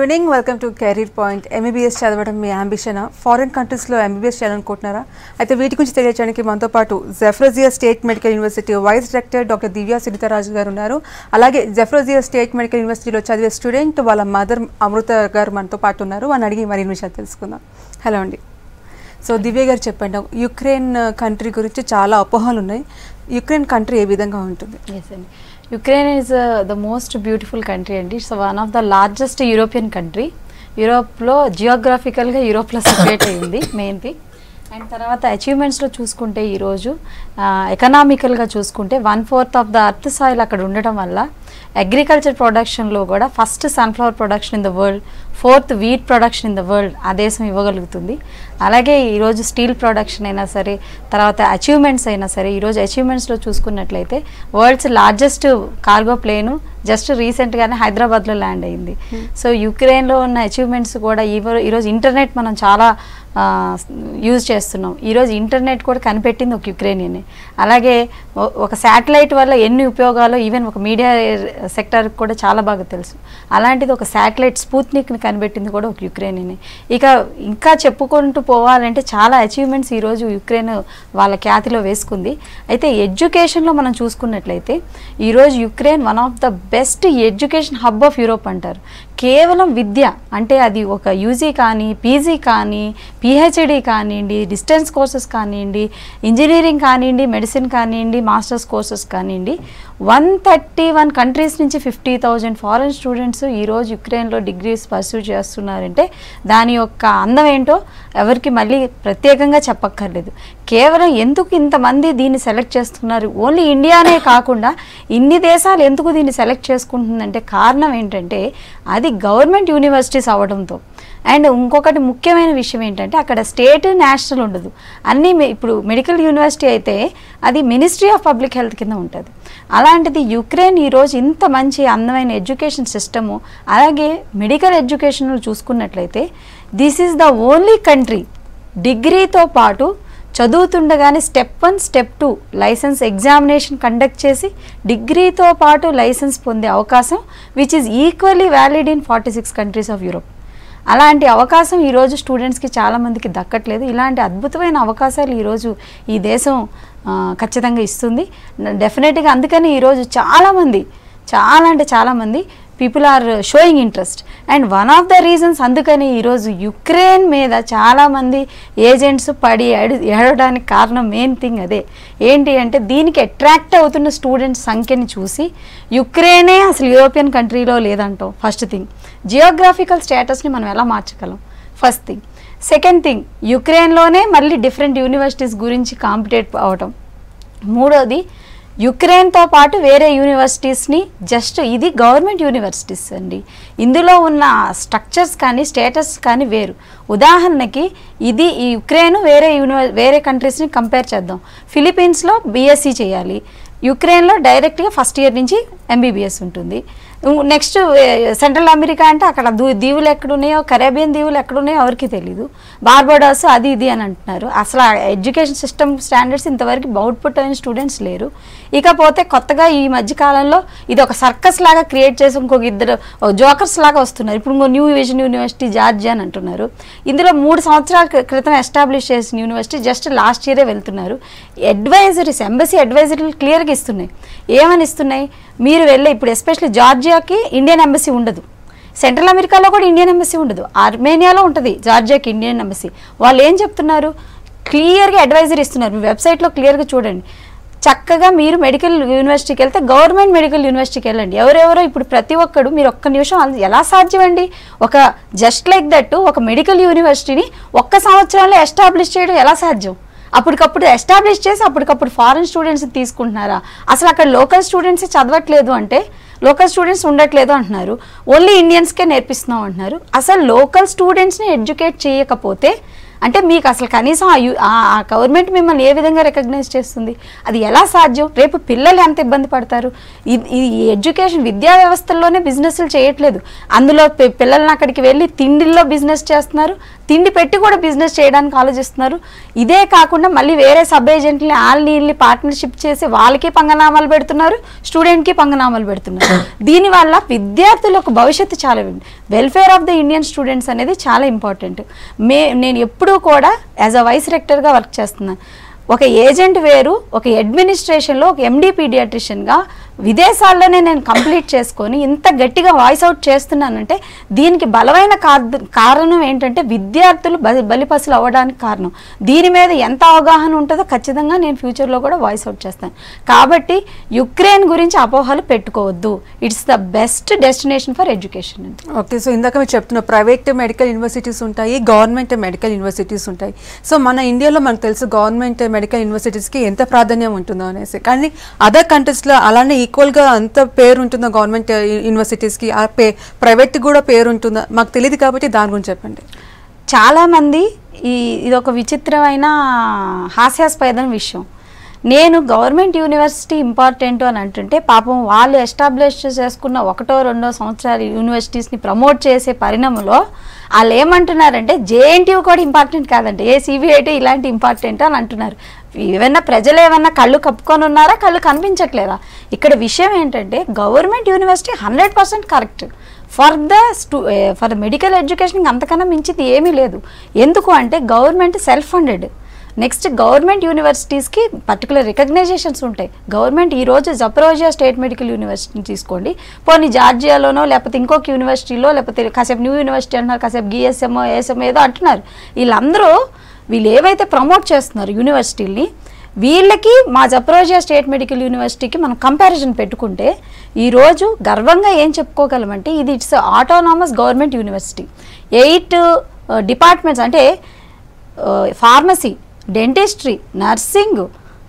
Evening welcome to career point MBBS చదవడం మీ ambition foreign కంట్రీస్లో ఎంబీబీఎస్ చేయాలనుకుంటున్నారా అయితే వీటి గురించి తెలియజేయడానికి మనతో పాటు Zaporozhye state medical university vice director doctor Divya Sunitharaju గారు ఉన్నారు అలాగే జెఫ్రోజియా స్టేట్ మెడికల్ యూనివర్సిటీలో చదివే స్టూడెంట్ వాళ్ళ మదర్ అమృత గారు మనతో పాటు ఉన్నారు అని అడిగి మరిన్ని విషయాలు తెలుసుకుందాం హలో అండి సో దివ్య గారు చెప్పండి యుక్రెయిన్ కంట్రీ గురించి చాలా అపోహలు ఉన్నాయి యుక్రెయిన్ కంట్రీ ఏ విధంగా ఉంటుంది ఎస్ అండి Ukraine is the most beautiful country అండి it's one of the largest European country యూరోప్లో జియోగ్రాఫికల్గా యూరోప్లో సెపరేట్ అయింది మెయిన్ థింగ్ అండ్ తర్వాత అచీవ్మెంట్స్లో చూసుకుంటే ఈరోజు ఎకనామికల్గా చూసుకుంటే one fourth of the earth soil అక్కడ ఉండటం వల్ల అగ్రికల్చర్ ప్రొడక్షన్లో కూడా first sunflower production in the world fourth wheat production in the world ఆ దేశం ఇవ్వగలుగుతుంది అలాగే ఈరోజు స్టీల్ ప్రొడక్షన్ అయినా సరే తర్వాత అచీవ్మెంట్స్ అయినా సరే ఈరోజు అచీవ్మెంట్స్లో చూసుకున్నట్లయితే worlds largest cargo plane just రీసెంట్గానే హైదరాబాద్లో ల్యాండ్ అయింది సో యుక్రెయిన్లో ఉన్న అచీవ్మెంట్స్ కూడా ఈవో- ఈరోజు ఇంటర్నెట్ మనం చాలా యూజ్ చేస్తున్నాం ఈరోజు ఇంటర్నెట్ కూడా కనిపెట్టింది ఒక యుక్రెయినియనే అలాగే ఒ- ఒక శాటిలైట్ వల్ల ఎన్ని ఉపయోగాలు ఈవెన్ ఒక మీడియా సెక్టర్ కూడా చాలా బాగా తెలుసు అలాంటిది ఒక శాటిలైట్ స్పూత్నిక్ని కనిపెట్టింది కూడా ఒక యుక్రెయినియనే ఇక ఇంకా చెప్పుకుంటూ పోవాలంటే చాలా అచీవ్మెంట్స్ ఈరోజు యుక్రెయిన్ వాళ్ళ ఖ్యాతిలో వేసుకుంది అయితే ఎడ్యుకేషన్లో మనం చూసుకున్నట్లయితే ఈరోజు Ukraine one of the best education hub of Europe అంటారు కేవలం విద్య అంటే అది ఒక యూజీ కానీ పీజీ కానీ పిహెచ్డి కానివ్వండి డిస్టెన్స్ కోర్సెస్ కానివ్వండి ఇంజనీరింగ్ కానివ్వండి మెడిసిన్ కానివ్వండి మాస్టర్స్ కోర్సెస్ కానివ్వండి వన్ థర్టీ వన్ కంట్రీస్ నుంచి ఫిఫ్టీ థౌజండ్ ఫారెన్ స్టూడెంట్స్ ఈరోజు యుక్రెయిన్లో డిగ్రీస్ పర్సూ చేస్తున్నారంటే దాని యొక్క అందం ఏంటో ఎవరికి మళ్ళీ ప్రత్యేకంగా చెప్పక్కర్లేదు కేవలం ఎందుకు ఇంతమంది దీన్ని సెలెక్ట్ చేస్తున్నారు ఓన్లీ ఇండియానే కాకుండా ఇన్ని దేశాలు ఎందుకు దీన్ని సెలెక్ట్ చేసుకుంటుందంటే కారణం ఏంటంటే అది గవర్నమెంట్ యూనివర్సిటీస్ అవ్వడంతో అండ్ ఇంకొకటి ముఖ్యమైన విషయం ఏంటంటే అక్కడ స్టేట్ నేషనల్ ఉండదు అన్నీ మె- ఇప్పుడు మెడికల్ యూనివర్సిటీ అయితే అది మినిస్ట్రీ ఆఫ్ పబ్లిక్ హెల్త్ కింద ఉంటుంది అలాంటిది యుక్రెయిన్ ఈరోజు ఇంత మంచి అందమైన ఎడ్యుకేషన్ సిస్టము అలాగే మెడికల్ ఎడ్యుకేషన్ చూసుకున్నట్లయితే this is the only country డిగ్రీతో పాటు చదువుతుండగానే step one step two license examination conduct చేసి డిగ్రీతో పాటు లైసెన్స్ పొందే అవకాశం which is equally valid in forty six countries of Europe అలాంటి అవకాశం ఈరోజు స్టూడెంట్స్కి చాలామందికి దక్కట్లేదు ఇలాంటి అద్భుతమైన అవకాశాలు ఈరోజు ఈ దేశం ఆ, ఖచ్చితంగా ఇస్తుంది డెఫినెట్గా అందుకని ఈరోజు చాలామంది చాలా అంటే చాలామంది people are showing interest and one of the reasons అందుకని ఈరోజు యుక్రెయిన్ మీద చాలామంది ఏజెంట్స్ పడి ఏడు- ఏడవడానికి కారణం మెయిన్ థింగ్ అదే ఏంటి అంటే దీనికి అట్రాక్ట్ అవుతున్న స్టూడెంట్స్ సంఖ్యని చూసి యుక్రెయినే అసలు యూరోపియన్ కంట్రీలో లేదంటాం ఫస్ట్ థింగ్ జియోగ్రాఫికల్ స్టేటస్ని మనం ఎలా మార్చగలం ఫస్ట్ థింగ్ సెకండ్ థింగ్ యుక్రెయిన్లోనే మళ్ళీ డిఫరెంట్ యూనివర్సిటీస్ గురించి కాంపిటేట్ అవటం మూడోది యుక్రెయిన్తో పాటు వేరే యూనివర్సిటీస్ని జస్ట్ ఇది గవర్నమెంట్ యూనివర్సిటీస్ అండి ఇందులో ఉన్న స్ట్రక్చర్స్ కానీ స్టేటస్ కానీ వేరు ఉదాహరణకి ఇది ఈ యుక్రెయిన్ వేరే యూనివర్ వేరే కంట్రీస్ని కంపేర్ చేద్దాం ఫిలిపీన్స్లో బీఎస్సీ చేయాలి యుక్రెయిన్లో డైరెక్ట్గా ఫస్ట్ ఇయర్ నుంచి ఎంబీబీఎస్ ఉంటుంది నెక్స్ట్ సెంట్రల్ అమెరికా అంటే అక్కడ దూ దీవులు ఎక్కడున్నాయో కరేబియన్ దీవులు ఎక్కడున్నాయో ఎవరికి తెలియదు బార్బోడాస్ అది ఇది అని అంటున్నారు అసలు ఆ ఎడ్యుకేషన్ సిస్టమ్ స్టాండర్డ్స్ ఇంతవరకు అవుట్పుట్ అయిన స్టూడెంట్స్ లేరు ఇకపోతే కొత్తగా ఈ మధ్య కాలంలో ఇది ఒక సర్కస్ లాగా క్రియేట్ చేసి ఇంకొక ఇద్దరు జోకర్స్ లాగా వస్తున్నారు ఇప్పుడు ఇంకో న్యూ విజన్ యూనివర్సిటీ జార్జియా అని అంటున్నారు ఇందులో మూడు సంవత్సరాల క్రి- క్రితం ఎస్టాబ్లిష్ చేసిన యూనివర్సిటీ జస్ట్ లాస్ట్ ఇయరే వెళ్తున్నారు అడ్వైజరీస్ ఎంబసీ అడ్వైజరీలు క్లియర్గా ఇస్తున్నాయి ఏమని ఇస్తున్నాయి మీరు వెళ్ళే ఇప్పుడు ఎస్పెషల్లీ జార్జియాకి ఇండియన్ ఎంబసీ ఉండదు సెంట్రల్ అమెరికాలో కూడా ఇండియన్ ఎంబసీ ఉండదు ఆర్మేనియాలో ఉంటుంది జార్జియాకి ఇండియన్ ఎంబసీ వాళ్ళు ఏం చెప్తున్నారు క్లియర్గా అడ్వైజరీ ఇస్తున్నారు మీ వెబ్సైట్లో క్లియర్గా చూడండి చక్కగా మీరు మెడికల్ యూనివర్సిటీకి వెళ్తే గవర్నమెంట్ మెడికల్ యూనివర్సిటీకి వెళ్ళండి ఎవరెవరో ఇప్పుడు ప్రతి ఒక్కడు మీరు ఒక్క నిమిషం అది ఎలా సాధ్యమండి ఒక జస్ట్ లైక్ దట్ ఒక మెడికల్ యూనివర్సిటీని ఒక్క సంవత్సరంలో ఎస్టాబ్లిష్ చేయడం ఎలా సాధ్యం అప్పటికప్పుడు ఎస్టాబ్లిష్ చేసి అప్పటికప్పుడు ఫారెన్ స్టూడెంట్స్ తీసుకుంటున్నారా అసలు అక్కడ లోకల్ స్టూడెంట్స్ చదవట్లేదు అంటే లోకల్ స్టూడెంట్స్ ఉండట్లేదు అంటున్నారు ఓన్లీ ఇండియన్స్కే నేర్పిస్తున్నాం అంటున్నారు అసలు లోకల్ స్టూడెంట్స్ని ఎడ్యుకేట్ చేయకపోతే అంటే మీకు అసలు కనీసం ఆ యు- ఆ గవర్నమెంట్ మిమ్మల్ని ఏ విధంగా రికగ్నైజ్ చేస్తుంది అది ఎలా సాధ్యం రేపు పిల్లలు ఎంత ఇబ్బంది పడతారు ఇది- ఈ ఎడ్యుకేషన్ విద్యా వ్యవస్థల్లోనే బిజినెస్లు చేయట్లేదు అందులో పి- పిల్లల్ని అక్కడికి వెళ్ళి తిండిల్లో బిజినెస్ చేస్తున్నారు తిండి పెట్టి కూడా బిజినెస్ చేయడానికి ఆలోచిస్తున్నారు ఇదే కాకుండా మళ్ళీ వేరే సబ్ ఏజెంట్ని వాళ్ళని వీళ్ళని పార్ట్నర్షిప్ చేసి వాళ్ళకి పంగనామాలు పెడుతున్నారు స్టూడెంట్కి పంగనామాలు పెడుతున్నారు దీనివల్ల విద్యార్థులకు భవిష్యత్తు చాలా welfare of the Indian students అనేది చాలా ఇంపార్టెంట్ మే నేను ఎప్పుడూ కూడా యాజ్ అ వైస్ రెక్టర్గా వర్క్ చేస్తున్నాను ఒక ఏజెంట్ వేరు ఒక అడ్మినిస్ట్రేషన్లో ఒక ఎండి పీడియాట్రిషియన్గా విదేశాల్లోనే నేను కంప్లీట్ చేసుకొని ఇంత గట్టిగా వాయిస్ అవుట్ చేస్తున్నానంటే దీనికి బలమైన కార్- కారణం ఏంటంటే విద్యార్థులు బలి బలిపసులు అవ్వడానికి కారణం దీని మీద ఎంత అవగాహన ఉంటుందో ఖచ్చితంగా నేను ఫ్యూచర్లో కూడా వాయిస్ అవుట్ చేస్తాను కాబట్టి యుక్రెయిన్ గురించి అపోహలు పెట్టుకోవద్దు it's the best destination for education అండి ఓకే సో ఇందాక మీరు చెప్తున్న ప్రైవేట్ మెడికల్ యూనివర్సిటీస్ ఉంటాయి గవర్నమెంట్ మెడికల్ యూనివర్సిటీస్ ఉంటాయి సో మన ఇండియాలో మనకు తెలుసు గవర్నమెంట్ మెడికల్ యూనివర్సిటీస్కి ఎంత ప్రాధాన్యం ఉంటుందో అనేసి కానీ అదర్ కంట్రీస్లో అలానే ఈక్వల్గా అంత పేరు ఉంటుందో గవర్నమెంట్ యూనివర్సిటీస్కి ఆ పే ప్రైవేట్ కూడా పేరు ఉంటుందో మాకు తెలియదు కాబట్టి దాని గురించి చెప్పండి చాలామంది ఈ ఇది ఒక విచిత్రమైన హాస్యాస్పదమైన విషయం నేను గవర్నమెంట్ యూనివర్సిటీ ఇంపార్టెంట్ అని అంటుంటే పాపం వాళ్ళు ఎస్టాబ్లిష్ చేసుకున్న ఒకటో రెండో సంవత్సరాలు యూనివర్సిటీస్ని ప్రమోట్ చేసే పరిణామంలో వాళ్ళు ఏమంటున్నారంటే జేఎన్టీయూ కూడా ఇంపార్టెంట్ కాదండి ఏ సిబిఐటి ఇలాంటి ఇంపార్టెంట్ అని అంటున్నారు ఏమన్నా ప్రజలు ఏమన్నా కళ్ళు కప్పుకొని ఉన్నారా కళ్ళు కనిపించట్లేదా ఇక్కడ విషయం ఏంటంటే government university hundred percent correct for the స్టూ ఫర్ మెడికల్ ఎడ్యుకేషన్ అంతకన్నా మించింది ఏమీ లేదు ఎందుకు అంటే government self funded next government యూనివర్సిటీస్కి పర్టికులర్ రికగ్నైజేషన్స్ ఉంటాయి గవర్నమెంట్ ఈ రోజు జప్రోజియా స్టేట్ మెడికల్ యూనివర్సిటీని తీసుకోండి పోనీ జార్జియాలోనో లేకపోతే ఇంకొక యూనివర్సిటీలో లేకపోతే కాసేపు న్యూ యూనివర్సిటీ అంటున్నారు కాసేపు గిఎస్ఎంఓ ఏఎస్ఎం ఏదో అంటున్నారు వీళ్ళందరూ వీళ్ళు ఏవైతే ప్రమోట్ చేస్తున్నారు యూనివర్సిటీల్ని వీళ్ళకి మా జప్రోజియా స్టేట్ మెడికల్ యూనివర్సిటీకి మనం కంపారిజన్ పెట్టుకుంటే ఈరోజు గర్వంగా ఏం చెప్పుకోగలమంటే ఇది it's autonomous government university eight departments అంటే pharmacy dentistry nursing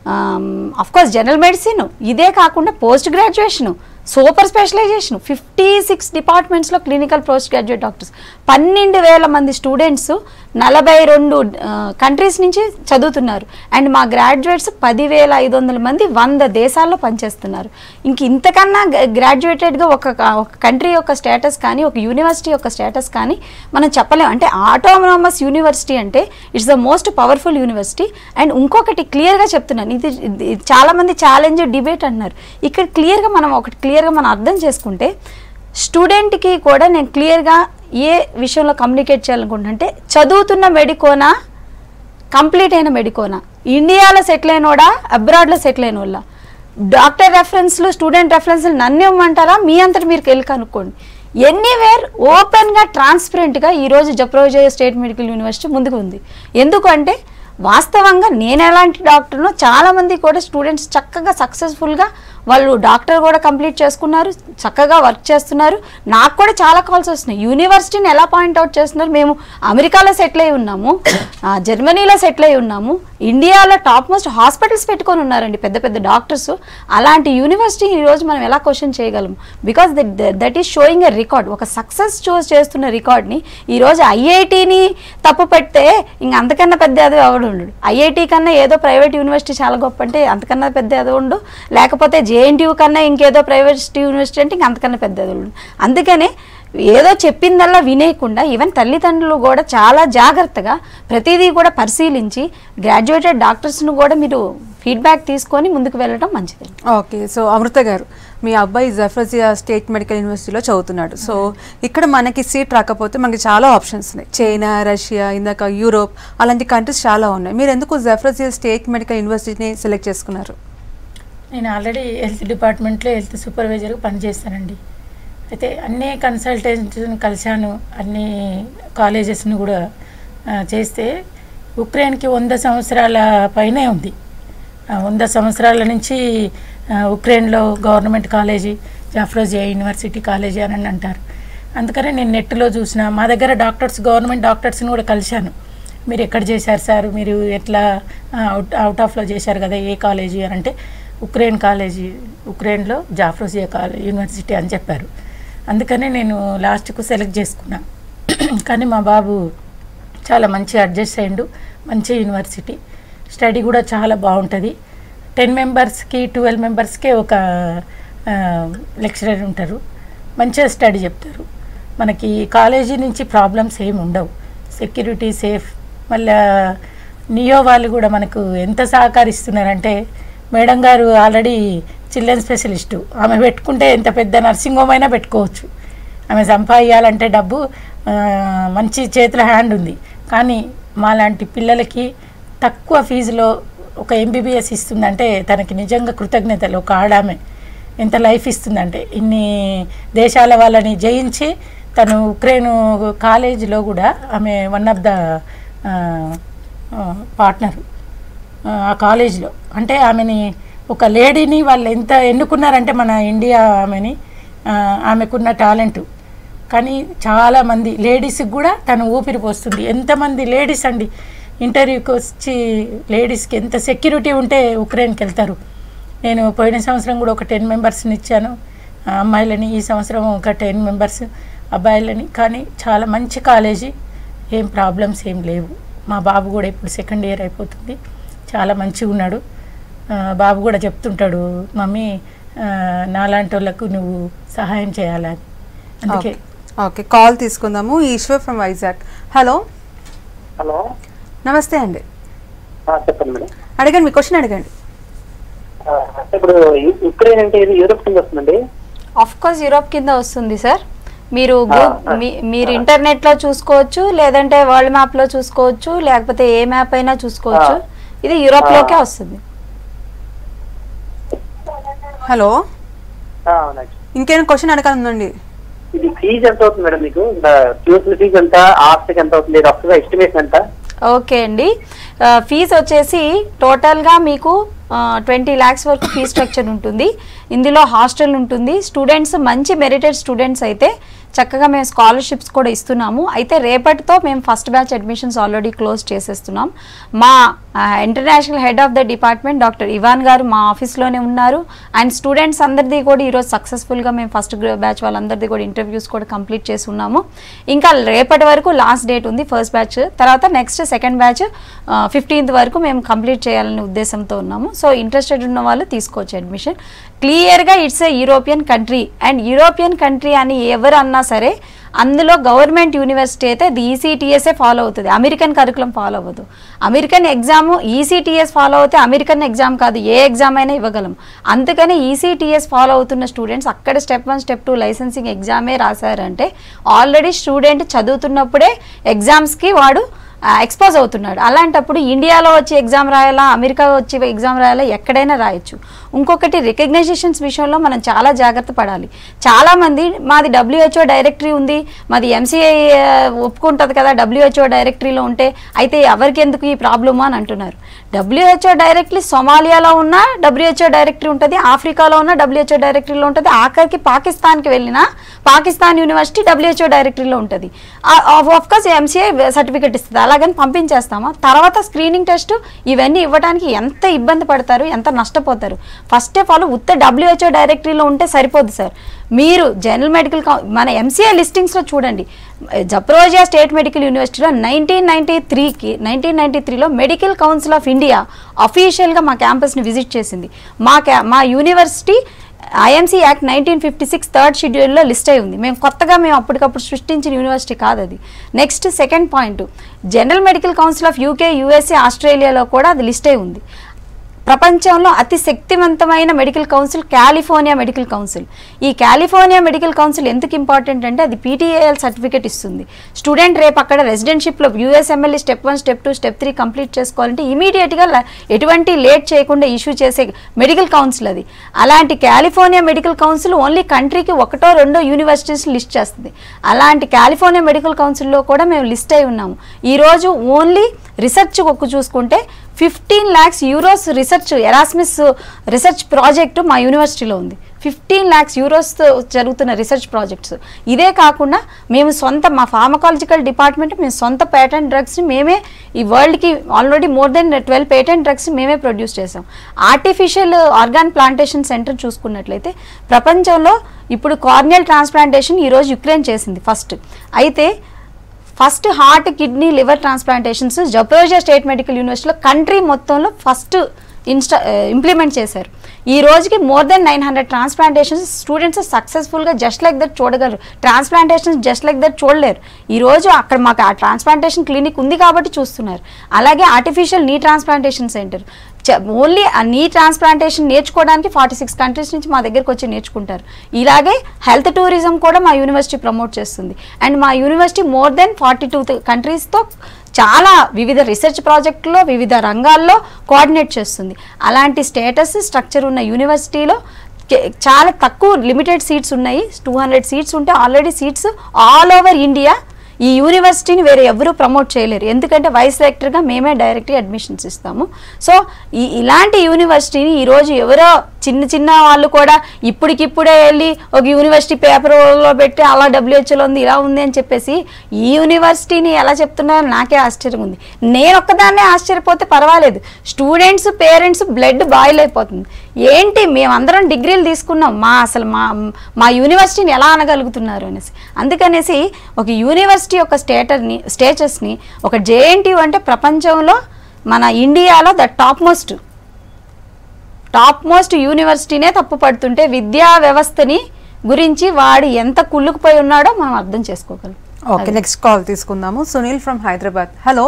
course general medicine ఇదే కాకుండా post graduation super specialization fifty six డిపార్ట్మెంట్స్లో క్లినికల్ పోస్ట్ గ్రాడ్యుయేట్ డాక్టర్స్ పన్నెండు వేల మంది స్టూడెంట్స్ నలభై రెండు కంట్రీస్ నుంచి చదువుతున్నారు అండ్ మా గ్రాడ్యుయేట్స్ పదివేల ఐదు వందల మంది వంద దేశాల్లో పనిచేస్తున్నారు ఇంక ఇంతకన్నా గ్రాడ్యుయేటెడ్గా ఒక ఒక కంట్రీ యొక్క స్టేటస్ కానీ ఒక యూనివర్సిటీ యొక్క స్టేటస్ కానీ మనం చెప్పలేం అంటే ఆటోనామస్ యూనివర్సిటీ అంటే it's the most powerful university and ఇంకొకటి క్లియర్గా చెప్తున్నాను ఇది ఇది చాలామంది ఛాలెంజ్ డిబేట్ అంటున్నారు ఇక్కడ క్లియర్గా మనం ఒకటి క్లియర్గా మనం అర్థం చేసుకుంటే స్టూడెంట్కి కూడా నేను క్లియర్గా ఏ విషయంలో కమ్యూనికేట్ చేయాలనుకుంటుంటే చదువుతున్న మెడికోనా కంప్లీట్ అయిన మెడికోనా ఇండియాలో సెటిల్ అయినోడా అబ్రాడ్లో సెటిల్ అయిన వాళ్ళ డాక్టర్ రెఫరెన్స్లు స్టూడెంట్ రెఫరెన్స్లు నన్ను ఇవ్వమంటారా మీ అంతటి మీరు వెళ్ళి కనుక్కోండి ఎనీవేర్ ఓపెన్గా ట్రాన్స్పరెంట్గా ఈరోజు జప్రోజయ స్టేట్ మెడికల్ యూనివర్సిటీ ముందుకు ఉంది ఎందుకంటే వాస్తవంగా నేను ఎలాంటి డాక్టర్నో చాలామంది కూడా స్టూడెంట్స్ చక్కగా సక్సెస్ఫుల్గా వాళ్ళు డాక్టర్ కూడా కంప్లీట్ చేసుకున్నారు చక్కగా వర్క్ చేస్తున్నారు నాకు కూడా చాలా కాల్స్ వస్తున్నాయి యూనివర్సిటీని ఎలా పాయింట్అవుట్ చేస్తున్నారు మేము అమెరికాలో సెటిల్ అయి ఉన్నాము ఆ, జర్మనీలో సెటిల్ అయి ఉన్నాము ఇండియాలో టాప్ మోస్ట్ హాస్పిటల్స్ పెట్టుకొని ఉన్నారండి పెద్ద పెద్ద డాక్టర్స్ అలాంటి యూనివర్సిటీ ఈరోజు మనం ఎలా క్వశ్చన్ చేయగలం because that is showing a record ఒక సక్సెస్ చూస్ చేస్తున్న రికార్డ్ని ఈరోజు ఐఐటిని తప్పు పెడితే ఇంక అంతకన్నా పెద్ద అది ఎవడు ఉండడు ఐఐటి కన్నా ఏదో ప్రైవేట్ యూనివర్సిటీ చాలా గొప్ప అంటే అంతకన్నా పెద్ద అది ఉండు లేకపోతే జేఎన్టీయూ కన్నా ఇంకేదో ప్రైవేట్ యూనివర్సిటీ అంటే ఇంక అంతకన్నా పెద్ద అది ఉండు అందుకనే ఏదో చెప్పిందల్లా వినేయకుండా ఈవెన్ తల్లిదండ్రులు కూడా చాలా జాగ్రత్తగా ప్రతిదీ కూడా పరిశీలించి గ్రాడ్యుయేటెడ్ డాక్టర్స్ను కూడా మీరు ఫీడ్బ్యాక్ తీసుకొని ముందుకు వెళ్ళడం మంచిది ఓకే సో అమృత గారు మీ అబ్బాయి జఫ్రజియా స్టేట్ మెడికల్ యూనివర్సిటీలో చదువుతున్నాడు సో ఇక్కడ మనకి సీట్ రాకపోతే మనకి చాలా ఆప్షన్స్ ఉన్నాయి చైనా రష్యా ఇందాక యూరోప్ అలాంటి కంట్రీస్ చాలా ఉన్నాయి మీరు ఎందుకు జఫ్రజియా స్టేట్ మెడికల్ యూనివర్సిటీని సెలెక్ట్ చేసుకున్నారు నేను ఆల్రెడీ హెల్త్ డిపార్ట్మెంట్లో హెల్త్ సూపర్వైజర్గా పనిచేస్తానండి అయితే అన్ని కన్సల్టెంట్స్ని కలిశాను అన్ని కాలేజెస్ని కూడా ఆ, చేస్తే ఉక్రెయిన్కి వంద సంవత్సరాల పైనే ఉంది ఆ, వంద సంవత్సరాల నుంచి ఆ, ఉక్రెయిన్లో government college Zaporizhzhia university college అని అంటారు అందుకనే నేను నెట్లో చూసిన మా దగ్గర డాక్టర్స్ గవర్నమెంట్ డాక్టర్స్ని కూడా కలిశాను మీరు ఎక్కడ చేశారు సార్ మీరు ఎట్లా ఆ, అవుట్ అవుట్ ఆఫ్లో చేశారు కదా ఏ కాలేజీ అని అంటే ఉక్రెయిన్ కాలేజీ ఉక్రెయిన్లో జాఫ్రోజియా కాలేజ్ యూనివర్సిటీ అని చెప్పారు అందుకనే నేను లాస్ట్కు సెలెక్ట్ చేసుకున్నా కానీ మా బాబు చాలా మంచి అడ్జస్ట్ అయ్యిండు మంచి యూనివర్సిటీ స్టడీ కూడా చాలా బాగుంటుంది టెన్ మెంబర్స్కి ట్వెల్వ్ మెంబర్స్కే ఒక లెక్చరర్ ఉంటారు మంచిగా స్టడీ చెప్తారు మనకి కాలేజీ నుంచి ప్రాబ్లమ్స్ ఏమి ఉండవు సెక్యూరిటీ సేఫ్ మళ్ళా నియో వాళ్ళు కూడా మనకు ఎంత సహకరిస్తున్నారంటే మేడం గారు ఆల్రెడీ చిల్డ్రన్ స్పెషలిస్టు ఆమె పెట్టుకుంటే ఎంత పెద్ద నర్సింగ్ హోమ్ అయినా పెట్టుకోవచ్చు ఆమె సంపాదించాలంటే డబ్బు ఆ, మంచి చేతుల హ్యాండ్ ఉంది కానీ మాలాంటి పిల్లలకి తక్కువ ఫీజులో ఒక ఎంబీబీఎస్ ఇస్తుందంటే తనకి నిజంగా కృతజ్ఞతలు ఒక ఆడామె ఎంత లైఫ్ ఇస్తుందంటే ఇన్ని దేశాల వాళ్ళని జయించి తను ఉక్రెయిన్ కాలేజీలో కూడా ఆమె వన్ ఆఫ్ ద పార్ట్నర్ ఆ కాలేజ్లో అంటే ఆమెని ఒక లేడీని వాళ్ళు ఎంత ఎన్నుకున్నారంటే మన ఇండియా ఆమెని ఆ, ఆమెకున్న టాలెంట్ కానీ చాలామంది లేడీస్కి కూడా తను ఊపిరి పోస్తుంది ఎంతమంది లేడీస్ అండి ఇంటర్వ్యూకి వచ్చి లేడీస్కి ఎంత సెక్యూరిటీ ఉంటే ఉక్రెయిన్కి వెళ్తారు నేను పోయిన సంవత్సరం కూడా ఒక టెన్ మెంబర్స్ని ఇచ్చాను ఆ అమ్మాయిలని ఈ సంవత్సరం ఒక టెన్ మెంబర్స్ అబ్బాయిలని కానీ చాలా మంచి కాలేజీ ఏం ప్రాబ్లమ్స్ ఏం లేవు మా బాబు కూడా ఇప్పుడు సెకండ్ ఇయర్ అయిపోతుంది చాలా మంచిగా ఉన్నాడు ఆ, బాబు కూడా చెప్తుంటాడు మమ్మీ ఆ, నాలాంటి వాళ్ళకు నువ్వు సహాయం చేయాలని అందుకే ఓకే కాల్ తీసుకుందాము Ishwar from Vizag hello hello నమస్తే అండి ఆ, చెప్పండి మేడం అడగండి మీ క్వశ్చన్ అడగండి ఆ, ఇప్పుడు యు- యుక్రెయిన్ అంటే ఇది యూరోప్ కింద వస్తుందండి ఆఫ్ కోర్స్ యూరోప్ కింద వస్తుంది సార్ మీరు గూ- ఆ, మీ- మీరు ఇంటర్నెట్ లో చూసుకోవచ్చు లేదంటే వరల్డ్ మ్యాప్ లో చూసుకోవచ్చు లేకపోతే ఏ మ్యాప్ అయినా చూసుకోవచ్చు ఆ. ఇది యూరోప్ లోకే ఆ. వస్తుంది హలో ఆ, అవునండి ఇంకేమైనా క్వశ్చన్ అడగాలండి ఇది ఫీజు ఎంత అవుతుంది మేడం మీకు ట్యూషన్ ఫీజు ఎంత హాస్టల్కి ఎంత అవుతుంది రఫ్గా ఎస్టిమేషన్ ఎంత ఓకే అండి ఫీజు వచ్చేసి టోటల్గా మీకు ట్వంటీ ల్యాక్స్ వరకు ఫీజ్ స్ట్రక్చర్ ఉంటుంది ఇందులో హాస్టల్ ఉంటుంది స్టూడెంట్స్ మంచి మెరిటెడ్ స్టూడెంట్స్ అయితే చక్కగా మేము స్కాలర్షిప్స్ కూడా ఇస్తున్నాము అయితే రేపటితో మేము first batch admissions already close చేసేస్తున్నాం మా international head of the department doctor Ivan గారు మా ఆఫీస్లోనే ఉన్నారు అండ్ స్టూడెంట్స్ అందరిది కూడా ఈరోజు సక్సెస్ఫుల్గా మేము ఫస్ట్ బ్యాచ్ వాళ్ళందరిది కూడా ఇంటర్వ్యూస్ కూడా కంప్లీట్ చేసి ఉన్నాము ఇంకా రేపటి వరకు లాస్ట్ డేట్ ఉంది ఫస్ట్ బ్యాచ్ తర్వాత నెక్స్ట్ సెకండ్ బ్యాచ్ ఫిఫ్టీన్త్ వరకు మేము కంప్లీట్ చేయాలనే ఉద్దేశంతో ఉన్నాము సో ఇంట్రెస్టెడ్ ఉన్న వాళ్ళు తీసుకోవచ్చు అడ్మిషన్ క్లియర్గా it's a European country and European country అని ఎవరు అన్నా సరే అందులో గవర్నమెంట్ యూనివర్సిటీ అయితే అది ఈసీటీఎస్ఏ ఫాలో అవుతుంది అమెరికన్ కరికులం ఫాలో అవ్వదు అమెరికన్ ఎగ్జామ్ ఈసీటీఎస్ ఫాలో అవుతే అమెరికన్ ఎగ్జామ్ కాదు ఏ ఎగ్జామ్ అయినా ఇవ్వగలం అందుకని ఈసీటీఎస్ ఫాలో అవుతున్న స్టూడెంట్స్ అక్కడ step one step two licensing ఎగ్జామే రాశారంటే ఆల్రెడీ స్టూడెంట్ చదువుతున్నప్పుడే ఎగ్జామ్స్కి వాడు ఎక్స్పోజ్ అవుతున్నాడు అలాంటప్పుడు ఇండియాలో వచ్చి ఎగ్జామ్ రాయాలా అమెరికా వచ్చి ఎగ్జామ్ రాయాలా ఎక్కడైనా రాయొచ్చు ఇంకొకటి రికగ్నైజేషన్స్ విషయంలో మనం చాలా జాగ్రత్త పడాలి చాలామంది మాది డబ్ల్యూహెచ్ఓ డైరెక్టరీ ఉంది మాది ఎంసీఐ ఒప్పుకుంటుంది కదా డబ్ల్యూహెచ్ఓ డైరెక్టరీలో ఉంటే అయితే ఎవరికి ఎందుకు ఈ ప్రాబ్లమ్ అని అంటున్నారు డబ్ల్యూహెచ్ఓ డైరెక్టరీ సొమాలియాలో ఉన్న డబ్ల్యూహెచ్ఓ డైరెక్టరీ ఉంటుంది ఆఫ్రికాలో ఉన్న డబ్ల్యూహెచ్ఓ డైరెక్టరీలో ఉంటుంది ఆఖరికి పాకిస్తాన్కి వెళ్ళినా పాకిస్తాన్ యూనివర్సిటీ డబ్ల్యూహెచ్ఓ డైరెక్టరీలో ఉంటుంది ఆఫ్ కోర్స్ ఎంసీఐ సర్టిఫికేట్ ఇస్తుంది అలాగని పంపించేస్తామా తర్వాత స్క్రీనింగ్ టెస్ట్ ఇవన్నీ ఇవ్వడానికి ఎంత ఇబ్బంది పడతారు ఎంత నష్టపోతారు ఫస్ట్ ఆఫ్ ఆల్ ఉత్త డబ్ల్యూహెచ్ఓ డైరెక్టరీలో ఉంటే సరిపోదు సార్ మీరు జనరల్ మెడికల్ కౌ మన ఎంసీఐ లిస్టింగ్స్లో చూడండి జప్రోజియా స్టేట్ మెడికల్ యూనివర్సిటీలో నైన్టీన్ నైన్టీ త్రీకి నైన్టీన్ నైన్టీ త్రీలో మెడికల్ కౌన్సిల్ ఆఫ్ ఇండియా అఫీషియల్గా మా క్యాంపస్ని విజిట్ చేసింది మా క్యా మా university IMC act nineteen fifty six third షెడ్యూల్లో లిస్ట్ అయి ఉంది మేము కొత్తగా మేము అప్పటికప్పుడు సృష్టించిన యూనివర్సిటీ కాదు అది next second point general medical council of UK USA ఆస్ట్రేలియాలో కూడా అది లిస్ట్ అయి ఉంది ప్రపంచంలో అతి శక్తివంతమైన medical council California medical council ఈ కాలిఫోర్నియా మెడికల్ కౌన్సిల్ ఎందుకు ఇంపార్టెంట్ అంటే అది పీటీఏఎల్ సర్టిఫికేట్ ఇస్తుంది స్టూడెంట్ రేపు అక్కడ రెసిడెన్షిప్లో USMLE step one step two step three complete చేసుకోవాలంటే ఇమీడియట్గా ఎటువంటి లేట్ చేయకుండా ఇష్యూ చేసే మెడికల్ కౌన్సిల్ అది అలాంటి కాలిఫోర్నియా మెడికల్ కౌన్సిల్ ఓన్లీ కంట్రీకి ఒకటో రెండో యూనివర్సిటీస్ లిస్ట్ చేస్తుంది అలాంటి కాలిఫోర్నియా మెడికల్ కౌన్సిల్లో కూడా మేము లిస్ట్ అయి ఉన్నాము ఈరోజు ఓన్లీ రీసెర్చ్ ఒక్క చూసుకుంటే fifteen lakhs euros research Erasmus research project మా యూనివర్సిటీలో ఉంది ఫిఫ్టీన్ ల్యాక్స్ యూరోస్తో జరుగుతున్న రీసెర్చ్ ప్రాజెక్ట్స్ ఇదే కాకుండా మేము సొంత మా ఫార్మకాలజికల్ డిపార్ట్మెంట్ మేము సొంత పేటెంట్ డ్రగ్స్ని మేమే ఈ వరల్డ్కి already more then twelve patent drugs మేమే ప్రొడ్యూస్ చేసాం ఆర్టిఫిషియల్ ఆర్గాన్ ప్లాంటేషన్ సెంటర్ చూసుకున్నట్లయితే ప్రపంచంలో ఇప్పుడు కార్నియల్ ట్రాన్స్ప్లాంటేషన్ ఈరోజు యుక్రెయిన్ చేసింది ఫస్ట్ అయితే first heart kidney liver transplantations Zaporizhzhia state medical యూనివర్సిటీలో కంట్రీ మొత్తంలో ఫస్ట్ ఇన్స్టా ఇంప్లిమెంట్ చేశారు ఈ రోజుకి more then nine hundred transplantations students సక్సెస్ఫుల్గా జస్ట్ లైక్ దట్ చూడగలరు ట్రాన్స్ప్లాంటేషన్స్ జస్ట్ లైక్ దట్ చూడలేరు ఈ రోజు అక్కడ మాకు ఆ ట్రాన్స్ప్లాంటేషన్ క్లినిక్ ఉంది కాబట్టి చూస్తున్నారు అలాగే ఆర్టిఫిషియల్ నీ ట్రాన్స్ప్లాంటేషన్ సెంటర్ ఓన్లీ ఆ నీ ట్రాన్స్ప్లాంటేషన్ నేర్చుకోవడానికి ఫార్టీ సిక్స్ కంట్రీస్ నుంచి మా దగ్గరికి వచ్చి నేర్చుకుంటారు ఇలాగే హెల్త్ టూరిజం కూడా మా యూనివర్సిటీ ప్రమోట్ చేస్తుంది అండ్ మా university more then forty two కంట్రీస్తో చాలా వివిధ రీసెర్చ్ ప్రాజెక్టుల్లో వివిధ రంగాల్లో కోఆర్డినేట్ చేస్తుంది అలాంటి స్టేటస్ స్ట్రక్చర్ ఉన్న యూనివర్సిటీలో కే- చాలా తక్కువ లిమిటెడ్ సీట్స్ ఉన్నాయి టూ హండ్రెడ్ సీట్స్ ఉంటే already seats all over India ఈ యూనివర్సిటీని వేరే ఎవరూ ప్రమోట్ చేయలేరు ఎందుకంటే వైస్ రెక్టర్గా మేమే డైరెక్ట్గా అడ్మిషన్స్ ఇస్తాము సో ఈ ఇలాంటి యూనివర్సిటీని ఈరోజు ఎవరో చిన్న చిన్న వాళ్ళు కూడా ఇప్పటికిప్పుడే వెళ్ళి ఒక యూనివర్సిటీ పేపర్లో పెట్టి అలా డబ్ల్యూహెచ్ఓలో ఉంది ఇలా ఉంది అని చెప్పేసి ఈ యూనివర్సిటీని ఎలా చెప్తున్నారో నాకే ఆశ్చర్యం ఉంది నేను ఒక్కదాన్నే ఆశ్చర్యపోతే పర్వాలేదు స్టూడెంట్స్ పేరెంట్స్ బ్లడ్ బాయిల్ అయిపోతుంది ఏంటి మేమందరం డిగ్రీలు తీసుకున్నాం మా అసలు మా మా యూనివర్సిటీని ఎలా అనగలుగుతున్నారు అనేసి అందుకనేసి ఒక యూనివర్సిటీ యొక్క స్టేటర్ని స్టేటస్ని ఒక జేఎన్టీయూ అంటే ప్రపంచంలో మన ఇండియాలో the top most top most యూనివర్సిటీనే తప్పు పడుతుంటే విద్యా వ్యవస్థని గురించి వాడు ఎంత కుళ్ళుకుపోయి ఉన్నాడో మనం అర్థం చేసుకోగలం ఓకే నెక్స్ట్ కాల్ తీసుకుందాము Sunil from Hyderabad hello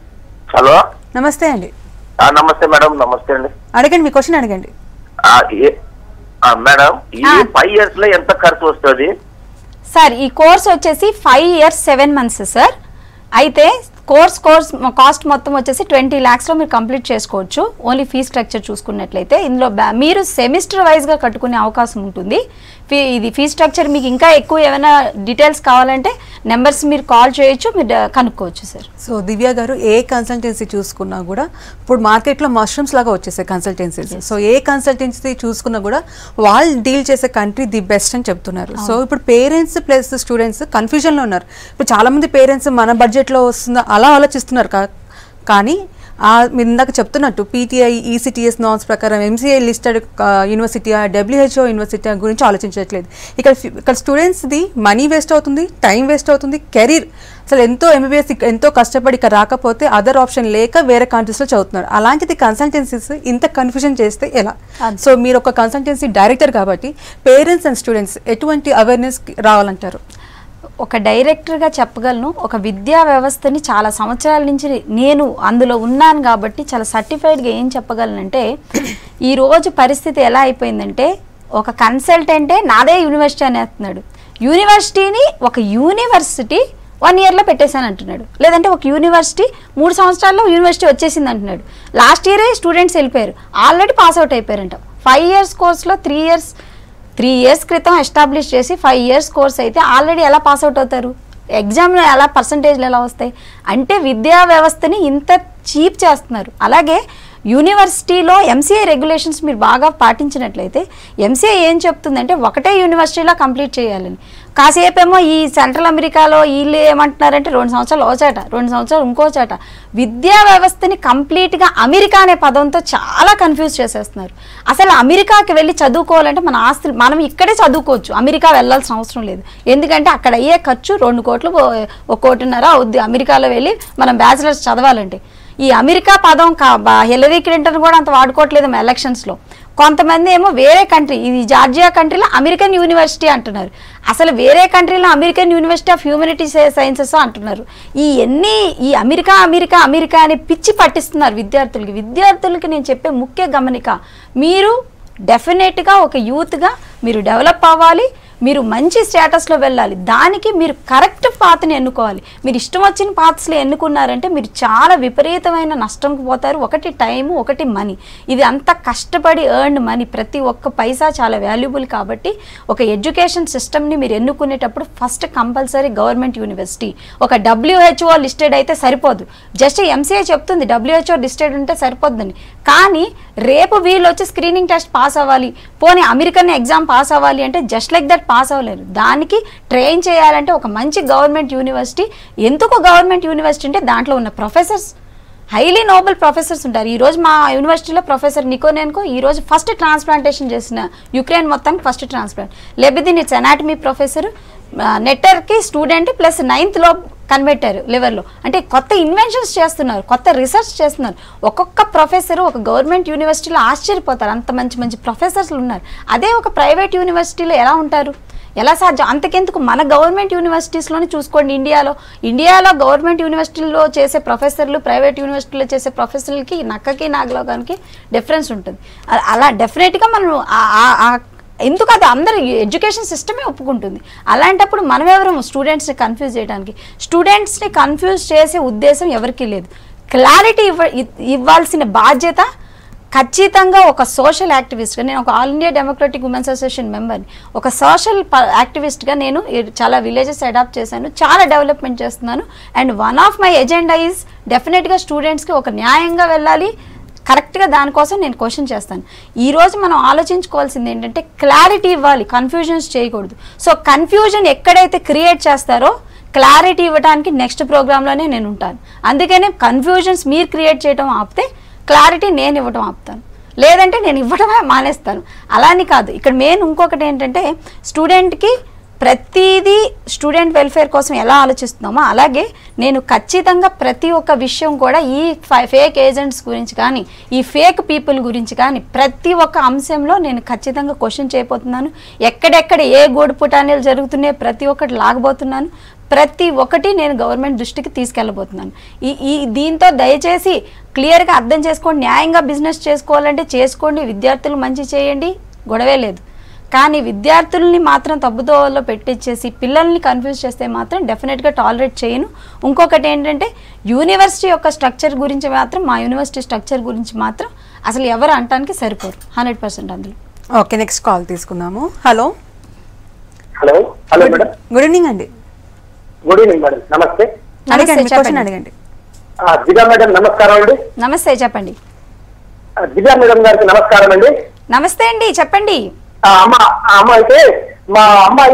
hello నమస్తే అండి ఆ, నమస్తే మేడం నమస్తే అండి అడగండి మీ క్వశ్చన్ అడగండి ఆ, ఏ- ఆ, మేడం ఈ ఆ. ఫైవ్ ఇయర్స్ లో ఎంత ఖర్చు వస్తుంది సార్ ఈ కోర్స్ వచ్చేసి five years seven months sir అయితే కోర్స్ కోర్స్ కాస్ట్ మొత్తం వచ్చేసి ట్వంటీ ల్యాక్స్లో మీరు కంప్లీట్ చేసుకోవచ్చు ఓన్లీ ఫీ స్ట్రక్చర్ చూసుకున్నట్లయితే ఇందులో బ్యా- మీరు సెమిస్టర్ వైజ్గా కట్టుకునే అవకాశం ఉంటుంది ఫీ ఇది ఫీ స్ట్రక్చర్ మీకు ఇంకా ఎక్కువ ఏమైనా డీటెయిల్స్ కావాలంటే నెంబర్స్ మీరు కాల్ చేయొచ్చు మీరు డ- కనుక్కోవచ్చు సార్ సో దివ్య గారు ఏ కన్సల్టెన్సీ చూసుకున్నా కూడా ఇప్పుడు మార్కెట్లో మష్రూమ్స్ లాగా వచ్చేసాయి కన్సల్టెన్సీస్ సో ఏ కన్సల్టెన్సీ చూసుకున్నా కూడా వాళ్ళు డీల్ చేసే కంట్రీ ది బెస్ట్ అని చెప్తున్నారు సో ఇప్పుడు పేరెంట్స్ ప్లస్ స్టూడెంట్స్ కన్ఫ్యూజన్లో ఉన్నారు ఇప్పుడు చాలా మంది పేరెంట్స్ మన బడ్జెట్లో వస్తుందా అలా ఆలోచిస్తున్నారు కా- కానీ ఆ మీరు ఇందాక చెప్తున్నట్టు పీటీఐ ఈసీటీఎస్ నామ్స్ ప్రకారం MCI listed university WHO university గురించి ఆలోచించట్లేదు ఇక్కడ ఫి- ఇక్కడ స్టూడెంట్స్ది మనీ వేస్ట్ అవుతుంది టైం వేస్ట్ అవుతుంది కెరీర్ అసలు ఎంతో ఎంబీబీఎస్ ఎంతో కష్టపడి ఇక్కడ రాకపోతే అదర్ ఆప్షన్ లేక వేరే కంట్రీస్లో చదువుతున్నారు అలాంటిది కన్సల్టెన్సీస్ ఇంత కన్ఫ్యూజన్ చేస్తే ఎలా సో మీరు ఒక కన్సల్టెన్సీ డైరెక్టర్ కాబట్టి పేరెంట్స్ అండ్ స్టూడెంట్స్ ఎటువంటి అవేర్నెస్ రావాలంటారు ఒక డైరెక్టర్గా చెప్పగలను ఒక విద్యా వ్యవస్థని చాలా సంవత్సరాల నుంచి నేను అందులో ఉన్నాను కాబట్టి చాలా సర్టిఫైడ్గా ఏం చెప్పగలనంటే ఈ రోజు పరిస్థితి ఎలా అయిపోయిందంటే ఒక కన్సల్టెంటే నాదే యూనివర్సిటీ అనేస్తున్నాడు యూనివర్సిటీని ఒక యూనివర్సిటీ వన్ ఇయర్లో పెట్టేశాను అంటున్నాడు లేదంటే ఒక యూనివర్సిటీ మూడు సంవత్సరాల్లో యూనివర్సిటీ వచ్చేసింది అంటున్నాడు లాస్ట్ ఇయరే స్టూడెంట్స్ వెళ్ళిపోయారు ఆల్రెడీ పాస్ అవుట్ అయిపోయారంట ఫైవ్ ఇయర్స్ కోర్స్లో త్రీ ఇయర్స్ త్రీ ఇయర్స్ క్రితం ఎస్టాబ్లిష్ చేసి ఫైవ్ ఇయర్స్ కోర్స్ అయితే ఆల్రెడీ ఎలా పాస్ అవుట్ అవుతారు ఎగ్జామ్లో ఎలా పర్సంటేజ్లు ఎలా వస్తాయి అంటే విద్యా వ్యవస్థని ఇంత చీప్ చేస్తున్నారు అలాగే యూనివర్సిటీలో ఎంసీఏ రెగ్యులేషన్స్ మీరు బాగా పాటించినట్లయితే ఎంసీఏ ఏం చెప్తుందంటే ఒకటే యూనివర్సిటీలో కంప్లీట్ చేయాలని కాసేపేమో ఈ సెంట్రల్ అమెరికాలో వీళ్ళు ఏమంటున్నారంటే రెండు సంవత్సరాలు ఓ చాట రెండు సంవత్సరాలు ఇంకో చాట విద్యా వ్యవస్థని కంప్లీట్గా అమెరికా అనే పదంతో చాలా కన్ఫ్యూజ్ చేసేస్తున్నారు అసలు అమెరికాకి వెళ్ళి చదువుకోవాలంటే మన ఆస్తులు మనం ఇక్కడే చదువుకోవచ్చు అమెరికా వెళ్ళాల్సిన అవసరం లేదు ఎందుకంటే అక్కడ అయ్యే ఖర్చు రెండు కోట్లు ఓ- ఒక కోటిన్నర అవుద్ది అమెరికాలో వెళ్ళి మనం బ్యాచిలర్స్ చదవాలంటే ఈ అమెరికా పదం కా బా- హిలరీ క్లింటన్ కూడా అంత వాడుకోవట్లేదు మా ఎలక్షన్స్లో కొంతమంది ఏమో వేరే కంట్రీ ఇది జార్జియా కంట్రీలో అమెరికన్ యూనివర్సిటీ అంటున్నారు అసలు వేరే కంట్రీలో American university of humanities sciences అంటున్నారు ఈ ఎన్ని ఈ అమెరికా అమెరికా అమెరికా అని పిచ్చి పట్టిస్తున్నారు విద్యార్థులకి విద్యార్థులకి నేను చెప్పే ముఖ్య గమనిక మీరు డెఫినెట్గా ఒక యూత్గా మీరు డెవలప్ అవ్వాలి మీరు మంచి స్టేటస్లో వెళ్ళాలి దానికి మీరు కరెక్ట్ పాత్ని ఎన్నుకోవాలి మీరు ఇష్టం వచ్చిన పాత్స్లో ఎన్నుకున్నారంటే మీరు చాలా విపరీతమైన నష్టంకి పోతారు ఒకటి టైము ఒకటి మనీ ఇది అంత కష్టపడి ఎర్న్ మనీ ప్రతి ఒక్క పైసా చాలా వాల్యుబుల్ కాబట్టి ఒక ఎడ్యుకేషన్ సిస్టమ్ని మీరు ఎన్నుకునేటప్పుడు ఫస్ట్ కంపల్సరీ గవర్నమెంట్ యూనివర్సిటీ ఒక డబ్ల్యూహెచ్ఓ లిస్టెడ్ అయితే సరిపోదు జస్ట్ ఎంసీఏ చెప్తుంది డబ్ల్యూహెచ్ఓ లిస్టెడ్ ఉంటే సరిపోద్దని కానీ రేపు వీళ్ళు వచ్చి స్క్రీనింగ్ టెస్ట్ పాస్ అవ్వాలి పోనీ అమెరికన్ ఎగ్జామ్ పాస్ అవ్వాలి అంటే జస్ట్ లైక్ దట్ పాస్ అవ్వలేరు దానికి ట్రైన్ చేయాలంటే ఒక మంచి గవర్నమెంట్ యూనివర్సిటీ ఎందుకు గవర్నమెంట్ యూనివర్సిటీ అంటే దాంట్లో ఉన్న ప్రొఫెసర్స్ హైలీ నోబెల్ ప్రొఫెసర్స్ ఉంటారు ఈ రోజు మా యూనివర్సిటీలో ప్రొఫెసర్ నికోనేన్కో ఈ రోజు ఫస్ట్ ట్రాన్స్ప్లాంటేషన్ చేసిన యుక్రెయిన్ మొత్తానికి first transplant Lebedin it's anatomy professor నెట్టర్కి స్టూడెంట్ ప్లస్ నైన్త్లో కనిపెట్టారు లివర్లో అంటే కొత్త ఇన్వెన్షన్స్ చేస్తున్నారు కొత్త రీసెర్చ్ చేస్తున్నారు ఒక్కొక్క ప్రొఫెసర్ ఒక గవర్నమెంట్ యూనివర్సిటీలో ఆశ్చర్యపోతారు అంత మంచి మంచి ప్రొఫెసర్స్లు ఉన్నారు అదే ఒక ప్రైవేట్ యూనివర్సిటీలో ఎలా ఉంటారు ఎలా సాధ్యం అంతకెందుకు మన గవర్నమెంట్ యూనివర్సిటీస్లోనే చూసుకోండి ఇండియాలో ఇండియాలో గవర్నమెంట్ యూనివర్సిటీల్లో చేసే ప్రొఫెసర్లు ప్రైవేట్ యూనివర్సిటీలో చేసే ప్రొఫెసర్లకి నక్కకి నాగలోగానికి డిఫరెన్స్ ఉంటుంది అ- అలా డెఫినెట్గా మనం ఆ- ఆ- ఆ ఎందుకు అది అందరు ఎడ్యుకేషన్ సిస్టమే ఒప్పుకుంటుంది అలాంటప్పుడు మనం ఎవరు స్టూడెంట్స్ని కన్ఫ్యూజ్ చేయడానికి స్టూడెంట్స్ని కన్ఫ్యూజ్ చేసే ఉద్దేశం ఎవరికీ లేదు క్లారిటీ ఇవ్వ ఇ- ఇవ్వాల్సిన బాధ్యత ఖచ్చితంగా ఒక సోషల్ యాక్టివిస్ట్గా నేను ఒక all India democratic women's association మెంబర్ని ఒక సోషల్ యాక్టివిస్ట్గా నేను ఈ- చాలా విలేజెస్ అడాప్ట్ చేశాను చాలా డెవలప్మెంట్ చేస్తున్నాను and one of my agenda is డెఫినెట్గా స్టూడెంట్స్కి ఒక న్యాయంగా వెళ్ళాలి కరెక్ట్గా దానికోసం నేను క్వశ్చన్ చేస్తాను ఈ రోజు మనం ఆలోచించుకోవాల్సింది ఏంటంటే క్లారిటీ ఇవ్వాలి కన్ఫ్యూజన్స్ చేయకూడదు సో కన్ఫ్యూజన్ ఎక్కడైతే క్రియేట్ చేస్తారో క్లారిటీ ఇవ్వడానికి నెక్స్ట్ ప్రోగ్రాంలోనే నేను ఉంటాను అందుకనే కన్ఫ్యూజన్స్ మీరు క్రియేట్ చేయడం ఆపితే క్లారిటీ నేను ఇవ్వడం ఆపుతాను లేదంటే నేను ఇవ్వడమే మానేస్తాను అలాని కాదు ఇక్కడ మెయిన్ ఇంకొకటి ఏంటంటే స్టూడెంట్కి ప్రతిదీ స్టూడెంట్ వెల్ఫేర్ కోసం ఎలా ఆలోచిస్తున్నామో అలాగే నేను ఖచ్చితంగా ప్రతి ఒక్క విషయం కూడా ఈ ఫేక్ ఏజెంట్స్ గురించి కానీ ఈ ఫేక్ పీపుల్ గురించి కానీ ప్రతి ఒక్క అంశంలో నేను ఖచ్చితంగా క్వశ్చన్ చేయబోతున్నాను ఎక్కడెక్కడ ఏ గోడు పుటానీలు జరుగుతున్నాయో ప్రతి ఒక్కటి లాగబోతున్నాను ప్రతి ఒక్కటి నేను గవర్నమెంట్ దృష్టికి తీసుకెళ్ళబోతున్నాను ఈ ఈ దీంతో దయచేసి క్లియర్గా అర్థం చేసుకోండి న్యాయంగా బిజినెస్ చేసుకోవాలంటే చేసుకోండి విద్యార్థులు మంచి చేయండి గొడవే లేదు కానీ విద్యార్థుల్ని మాత్రం తప్పుదోవలో పెట్టించేసి పిల్లల్ని కన్ఫ్యూజ్ చేస్తే మాత్రం డెఫినెట్గా టాలరేట్ చేయను ఇంకొకటి ఏంటంటే యూనివర్సిటీ యొక్క స్ట్రక్చర్ గురించి మాత్రం మా యూనివర్సిటీ స్ట్రక్చర్ గురించి మాత్రం అసలు ఎవరు అనటానికి సరిపోరు హండ్రెడ్ పర్సెంట్ అందులో ఓకే నెక్స్ట్ కాల్ తీసుకుందాము hello hello hello madam good evening అండి గుడ్ ఈవినింగ్ మేడం నమస్తే అడగండి మీ చెప్పండి. క్వశ్చన్ అడగండి ఆ, దివ్యా మేడం నమస్కారం అండి నమస్తే చెప్పండి ఆ, దివ్యా మేడం గారికి నమస్కారం అండి నమస్తే అండి చెప్పండి ఆ, అమ్మ ఆ అమ్మ అయితే మా అమ్మాయి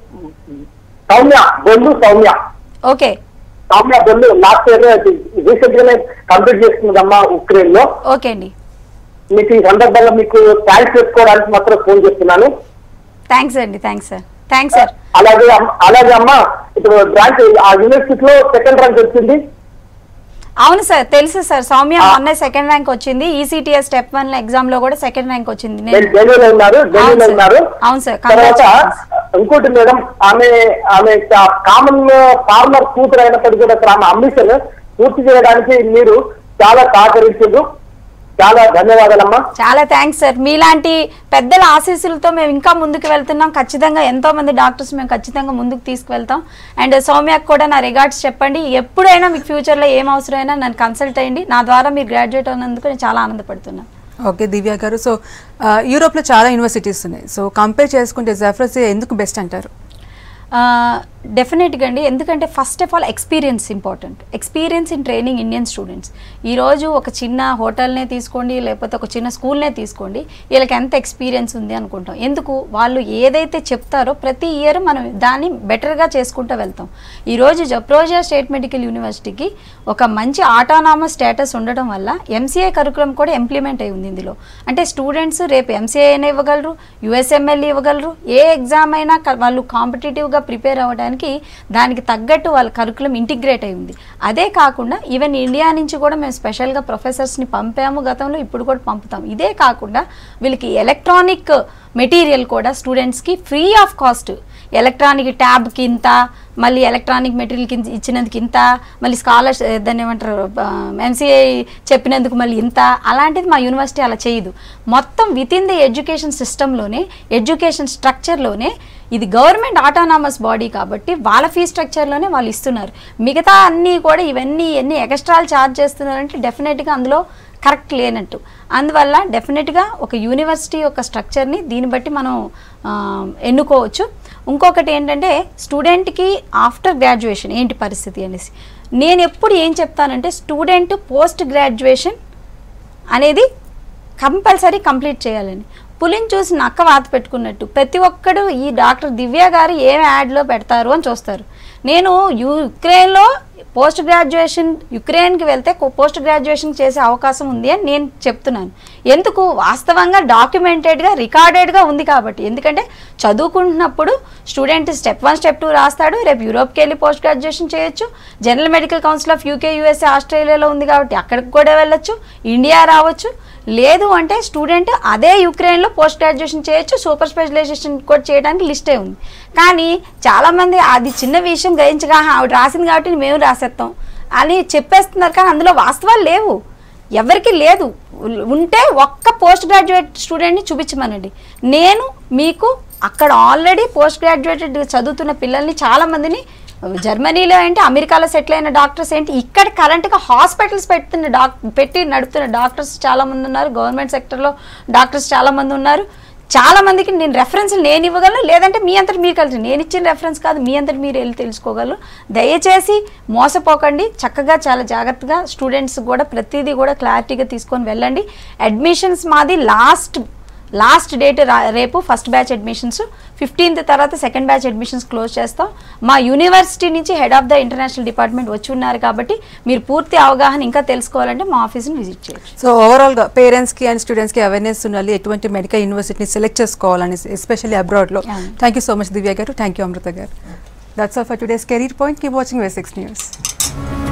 Soumya Bollu Soumya okay Soumya Bollu last year recent గానే కంప్లీట్ చేస్తుందమ్మా ఉక్రెయిన్ లో ఓకే అండి మీకు ఈ సందర్భంగా మీకు థ్యాంక్స్ చెప్పుకోవడానికి మాత్రం ఫోన్ చేస్తున్నాను థ్యాంక్స్ అండి థ్యాంక్స్ సార్ థ్యాంక్స్ సార్ అలాగే అమ్మ- అలాగే అమ్మ ఇప్పుడు బ్రాంచ్ ఆ యూనివర్సిటీలో సెకండ్ ర్యాంక్ వచ్చింది అవును సార్ తెలుసు సార్ సౌమ్య ఆ. మొన్న సెకండ్ ర్యాంక్ వచ్చింది ఈసీటీఎస్ స్టెప్ వన్ ఎగ్జామ్ లో కూడా సెకండ్ ర్యాంక్ వచ్చింది నేను ఢిల్లీ- ఢిల్లీలో ఉన్నారు ఢిల్లీలో సార్. ఉన్నారు అవును సార్. తర్వాత Congratulations. ఇంకోటి మేడం ఆమె ఆమె కామన్ ఫార్మర్ కూతురు అయినప్పటికీ కూడా అసలు ఆమె అంబిషన్ పూర్తి చేయడానికి మీరు చాలా సహకరించారు చాలా ధన్యవాదాలమ్మా చాలా థ్యాంక్స్ సార్ మీలాంటి పెద్దల ఆశీస్సులతో మేము ఇంకా ముందుకు వెళ్తున్నాం ఖచ్చితంగా ఎంతో మంది డాక్టర్స్ మేము ఖచ్చితంగా ముందుకు తీసుకువెళ్తాం అండ్ సౌమ్యకు కూడా నా రిగార్డ్స్ చెప్పండి ఎప్పుడైనా మీకు ఫ్యూచర్లో ఏం అవసరమైనా నన్ను కన్సల్ట్ అయ్యండి నా ద్వారా మీరు గ్రాడ్యుయేట్ అయినందుకు నేను చాలా ఆనందపడుతున్నాను ఓకే దివ్య గారు సో ఆ, యూరోప్లో చాలా యూనివర్సిటీస్ ఉన్నాయి సో కంపేర్ చేసుకుంటే జెఫ్రస్ ఎందుకు బెస్ట్ అంటారు డెఫినెట్గా అండి ఎందుకంటే first of all experience important experience in training Indian students ఈరోజు ఒక చిన్న హోటల్నే తీసుకోండి లేకపోతే ఒక చిన్న స్కూల్నే తీసుకోండి వీళ్ళకి ఎంత ఎక్స్పీరియన్స్ ఉంది అనుకుంటాం ఎందుకు వాళ్ళు ఏదైతే చెప్తారో ప్రతి ఇయర్ మనం దాన్ని బెటర్గా చేసుకుంటూ వెళ్తాం ఈరోజు జప్రోజియా స్టేట్ మెడికల్ యూనివర్సిటీకి ఒక మంచి ఆటోనామస్ స్టేటస్ ఉండడం వల్ల ఎంసీఏ కరికులం కూడా ఇంప్లిమెంట్ అయి ఉంది ఇందులో అంటే స్టూడెంట్స్ రేపు ఎంసీఏ అయినా ఇవ్వగలరు యుఎస్ఎంఎల్ ఇవ్వగలరు ఏ ఎగ్జామ్ అయినా క- వాళ్ళు కాంపిటేటివ్గా ప్రిపేర్ అవ్వడానికి దానికి తగ్గట్టు వాళ్ళ కరికులం ఇంటిగ్రేట్ అయి ఉంది అదే కాకుండా ఈవెన్ ఇండియా నుంచి కూడా మేము స్పెషల్గా ప్రొఫెసర్స్ని పంపాము గతంలో ఇప్పుడు కూడా పంపుతాం ఇదే కాకుండా వీళ్ళకి ఎలక్ట్రానిక్ మెటీరియల్ కూడా స్టూడెంట్స్కి ఫ్రీ ఆఫ్ కాస్ట్ ఎలక్ట్రానిక్ ట్యాబ్కి ఇంత మళ్ళీ ఎలక్ట్రానిక్ మెటీరియల్ కింద ఇచ్చినందుకు ఇంత మళ్ళీ స్కాలర్స్ దాన్ని ఏమంటారు ఎంసీఐ చెప్పినందుకు మళ్ళీ ఇంత అలాంటిది మా యూనివర్సిటీ అలా చేయదు మొత్తం విత్ ఇన్ ది ఎడ్యుకేషన్ సిస్టంలోనే ఎడ్యుకేషన్ స్ట్రక్చర్లోనే ఇది గవర్నమెంట్ ఆటోనామస్ బాడీ కాబట్టి వాళ్ళ ఫీ స్ట్రక్చర్లోనే వాళ్ళు ఇస్తున్నారు మిగతా అన్నీ కూడా ఇవన్నీ ఎన్ని ఎక్స్ట్రాలు ఛార్జ్ చేస్తున్నారంటే డెఫినెట్గా అందులో కరెక్ట్ లేనట్టు అందువల్ల డెఫినెట్గా ఒక యూనివర్సిటీ యొక్క స్ట్రక్చర్ని దీన్ని బట్టి మనం ఆ, ఎన్నుకోవచ్చు ఇంకొకటి ఏంటంటే స్టూడెంట్కి ఆఫ్టర్ గ్రాడ్యుయేషన్ ఏంటి పరిస్థితి అనేసి నేను ఎప్పుడు ఏం చెప్తానంటే స్టూడెంట్ పోస్ట్ గ్రాడ్యుయేషన్ అనేది కంపల్సరీ కంప్లీట్ చేయాలని పులిని చూసి నక్క వాత పెట్టుకున్నట్టు ప్రతి ఒక్కడు ఈ డాక్టర్ దివ్య గారు ఏం యాడ్లో పెడతారు అని చూస్తారు నేను యుక్రెయిన్లో పోస్ట్ గ్రాడ్యుయేషన్ యుక్రెయిన్కి వెళ్తే పోస్ట్ గ్రాడ్యుయేషన్ చేసే అవకాశం ఉంది అని నేను చెప్తున్నాను ఎందుకు వాస్తవంగా డాక్యుమెంటెడ్గా రికార్డెడ్గా ఉంది కాబట్టి ఎందుకంటే చదువుకుంటున్నప్పుడు student step one step two రాస్తాడు రేపు యూరోప్కి వెళ్ళి పోస్ట్ గ్రాడ్యుయేషన్ చేయొచ్చు general medical council of UK USA ఆస్ట్రేలియాలో ఉంది కాబట్టి అక్కడికి కూడా వెళ్ళొచ్చు ఇండియా రావచ్చు లేదు అంటే స్టూడెంట్ అదే యుక్రెయిన్లో పోస్ట్ గ్రాడ్యుయేషన్ చేయొచ్చు సూపర్ స్పెషలైజేషన్ కూడా చేయడానికి లిస్టే ఉంది కానీ చాలామంది అది చిన్న విషయం గ్రహించగా "ఆహా, ఆవిడ రాసింది కాబట్టి మేము రాసేస్తాం అని చెప్పేస్తున్నారు కానీ అందులో వాస్తవాలు లేవు ఎవరికి లేదు ఉ- ఉంటే ఒక్క పోస్ట్ గ్రాడ్యుయేట్ స్టూడెంట్ని చూపించమనండి నేను మీకు అక్కడ ఆల్రెడీ పోస్ట్ గ్రాడ్యుయేటెడ్ చదువుతున్న పిల్లల్ని చాలామందిని జర్మనీలో ఏంటి అమెరికాలో సెటిల్ అయిన డాక్టర్స్ ఏంటి ఇక్కడ కరెంట్గా హాస్పిటల్స్ పెడుతున్న డాక్ పెట్టి నడుపుతున్న డాక్టర్స్ చాలామంది ఉన్నారు గవర్నమెంట్ సెక్టర్లో డాక్టర్స్ చాలామంది ఉన్నారు చాలా మందికి నేను రెఫరెన్స్ నేను ఇవ్వగలను లేదంటే మీ అంతటి మీరు కలిసి నేను ఇచ్చిన రెఫరెన్స్ కాదు మీ అంతటి మీరు వెళ్ళి తెలుసుకోగలరు దయచేసి మోసపోకండి చక్కగా చాలా జాగ్రత్తగా స్టూడెంట్స్ కూడా ప్రతిదీ కూడా క్లారిటీగా తీసుకొని వెళ్ళండి అడ్మిషన్స్ మాది లాస్ట్ లాస్ట్ డేట్ రేపు ఫస్ట్ బ్యాచ్ అడ్మిషన్స్ ఫిఫ్టీన్త్ తర్వాత సెకండ్ బ్యాచ్ అడ్మిషన్స్ క్లోజ్ చేస్తాం మా యూనివర్సిటీ నుంచి head of the international department వచ్చి ఉన్నారు కాబట్టి మీరు పూర్తి అవగాహన ఇంకా తెలుసుకోవాలంటే మా ఆఫీస్ని విజిట్ చేయొచ్చు సో ఓవరాల్గా పేరెంట్స్కి అండ్ స్టూడెంట్స్కి అవేర్నెస్ ఉండాలి ఎటువంటి మెడికల్ యూనివర్సిటీని సెలెక్ట్ చేసుకోవాలని ఎస్పెషల్లీ అబ్రాడ్లో Yeah. Thank you so much Divya గారు థ్యాంక్ యూ అమృత గారు that's all for today's career point keep watching V six news